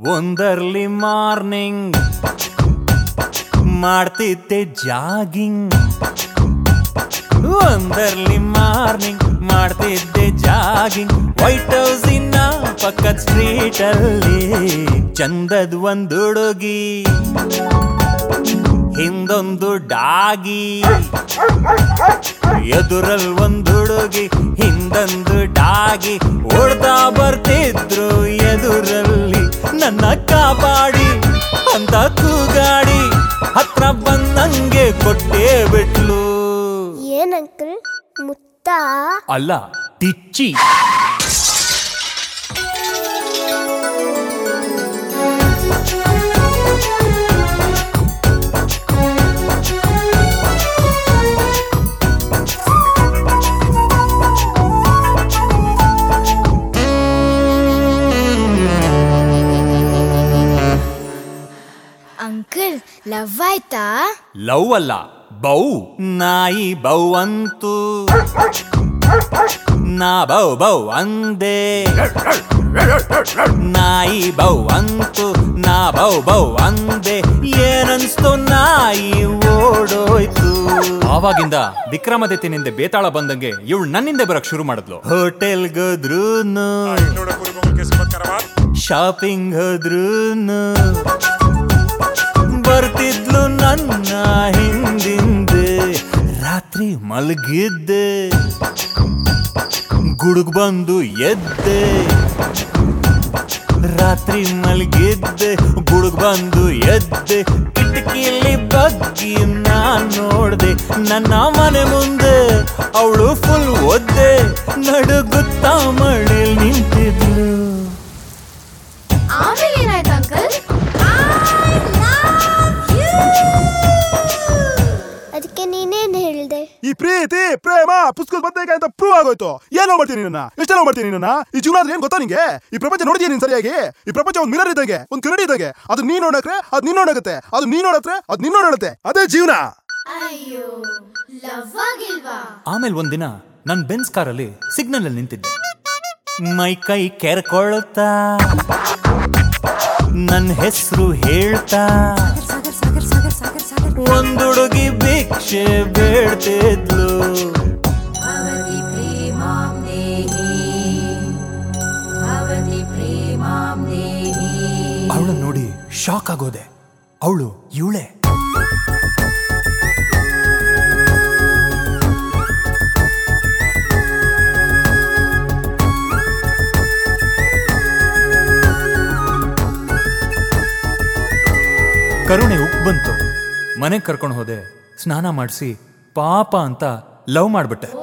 ಒಂದರ್ಲಿ morning ಮಾಡ್ತಿದ್ದೆ jogging ಒಂದರ್ಲಿ morning ಮಾಡ್ತಿದ್ದೆ ಜಾಗಿಂಗ್ ವೈಟ್ ಹೌಸ್ ಇನ್ನ ಪಕ್ಕದ ಸ್ಟ್ರೀಟ್ ಅಲ್ಲಿ ಚಂದದ್ ಒಂದ್ ಹುಡುಗಿ ಹಿಂದೊಂದು ಡಾಗಿ ಎದುರಲ್ ಒಂದ್ ಹುಡುಗಿ ಹಿಂದೊಂದು ಡಾಗಿ ಓಡ್ತಾ ಬರ್ತಿದ್ರು ಎದುರಲ್ಲಿ ನನ್ನ ಕಾಪಾಡಿ ಅಂತ ಕೂಗಾಡಿ ಹತ್ರ ಬಂದಂಗೆ ಕೊಟ್ಟೇ ಬಿಟ್ಲು ಏನ್ ಅಂಕಲ್ ಮುತ್ತ ಅಲ್ಲ ಟಿಚ್ಚಿ ಅಂಕಲ್ ಲವ್ ಆಯ್ತಾ ಲವ್ ಅಲ್ಲ ಬೌ ನಾಯಿ ಬೌ ಅಂತು ನಾ ಬೌ ಬೌ ಅಂದೆ ನಾಯಿ ಬೌ ಅಂತು ನಾ ಬೌ ಬೌ ಅಂದೆ ಏನನ್ಸ್ತು ನಾಯಿ ಓಡೋಯ್ತು ಆವಾಗಿಂದ ವಿಕ್ರಮಾದಿತ್ಯನಿಂದ ಬೇತಾಳ ಬಂದಂಗೆ ಇವಳು ನನ್ನಿಂದ ಬರಕ್ ಶುರು ಮಾಡಿದ್ಲು ಹೋಟೆಲ್ ಹೋದ್ರೂನು Ignora Kuribong Kismet Karavan. Shopping ಹೋದ್ರೂನು ಬರ್ತಿದ್ಲು ನನ್ನ ಹಿಂದಿಂದೆ ರಾತ್ರಿ ಮಲಗಿದ್ದೆ ಗುಡುಗ್ ಬಂದು ಎದ್ದೆ ರಾತ್ರಿ ಮಲಗಿದ್ದೆ ಗುಡುಗ್ ಬಂದು ಎದ್ದೆ ಕಿಟಕಿಯಲ್ಲಿ ಬಗ್ಗಿ ನಾನ್ ನೋಡ್ದೆ ನನ್ನ ಮನೆ ಮುಂದೆ ಅವಳು ಫುಲ್ ಒದ್ದೆ ನಡುಗುತ್ತಾ ಮಳೇಲ್ ನಿಂತಿದ್ಲು ಆಮೇಲೆ ಏನಾಯ್ತು ಅಂಕಲ್ ಅದಕ್ಕೆ ನೀನೇನ್ ಹೇಳ್ದೆ ಈ ಪ್ರೀತಿ ಪ್ರೇಮ ಪುಸ್ತಕದ ಬದನೆಕಾಯಿ ಅಂತ ಪ್ರೂವ್ ಆಗೋಯ್ತು ಏನೋ ಮಾಡ್ತೀನಿ ನಿನ್ನ ಎಷ್ಟೆಲ್ಲ ಮಾಡ್ತೀನಿ ನಿನ್ನ ಈ ಜೀವನ ಅಂದ್ರೆ ಏನ್ ಗೊತ್ತಾ ನಿಂಗೆ ಈ ಪ್ರಪಂಚ ನೋಡಿದ್ಯಾ ನೀನ್ ಸರಿಯಾಗಿ ಈ ಪ್ರಪಂಚ ಒಂದ್ ಮಿರರ್ ಇದ್ದಂಗೆ ಒಂದ್ ಕನ್ನಡಿ ಇದ್ದಂಗೆ ಅದು ನೀನ್ ನೋಡಕ್ರೆ ಅದ್ ನೀನ್ ನೋಡಕತ್ತೆ ಅದು ನೀನ್ ನೋಡತ್ರೆ ಅದ್ ನೀನ್ ನೋಡತ್ತೆ ಅದೇ ಜೀವನ ಅಯ್ಯೋ ಲವ್ ಆಗಿಲ್ವಾ ಆಮೇಲೆ ಒಂದಿನ ನನ್ ಬೆನ್ಸ್ ಕಾರಲ್ಲಿ ಸಿಗ್ನಲ್ ಅಲ್ಲಿ ನಿಂತಿದ್ದೆ ಮೈ ಕೈ ಕೆರ್ಕೊಳ್ತಾ ನನ್ನ ಹೆಸರು ಹೇಳ್ತಾ ಒಂದುಡುಗಿ ಭಿಕ್ಷೆ ಬೇಡ್ತಿದ್ಲು ಅವಳು ನೋಡಿ ಶಾಕ್ ಆಗೋದೆ ಅವಳು ಇವಳೆ ಕರುಣೆ ಉಕ್ ಬಂತು ಮನೆಗೆ ಕರ್ಕೊಂಡು ಹೋದೆ ಸ್ನಾನ ಮಾಡಿಸಿ ಪಾಪ ಅಂತ ಲವ್ ಮಾಡ್ಬಿಟ್ಟೆ